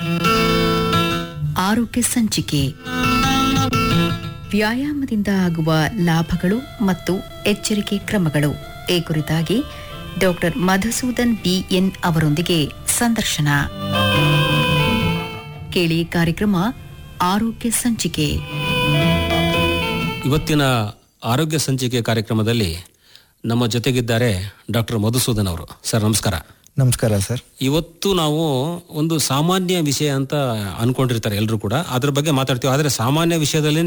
ಆರೋಗ್ಯ ಸಂಚಿಕೆ ವ್ಯಾಯಾಮದಿಂದ ಆಗುವ ಲಾಭಗಳು ಮತ್ತು ಎಚ್ಚರಿಕೆ ಕ್ರಮಗಳು ಈ ಕುರಿತಾಗಿ ಡಾಕ್ಟರ್ ಮಧುಸೂದನ್ ಬಿಎನ್ ಅವರೊಂದಿಗೆ ಸಂದರ್ಶನ ಕೇಳಿ ಕಾರ್ಯಕ್ರಮ ಆರೋಗ್ಯ ಸಂಚಿಕೆ ಇವತ್ತಿನ ಆರೋಗ್ಯ ಸಂಚಿಕೆ ಕಾರ್ಯಕ್ರಮದಲ್ಲಿ ನಮ್ಮ ಜೊತೆಗಿದ್ದಾರೆ ಡಾಕ್ಟರ್ ಮಧುಸೂದನ್ ಅವರು ಸರ್ ನಮಸ್ಕಾರ ನಮಸ್ಕಾರ ಸರ್ ಇವತ್ತು ನಾವು ಒಂದು ಸಾಮಾನ್ಯ ವಿಷಯ ಅಂತ ಅನ್ಕೊಂಡಿರ್ತಾರೆ ಎಲ್ಲರೂ ಕೂಡ ಅದ್ರ ಬಗ್ಗೆ ಮಾತಾಡ್ತೀವಿ ಆದರೆ ಸಾಮಾನ್ಯ ವಿಷಯದಲ್ಲಿ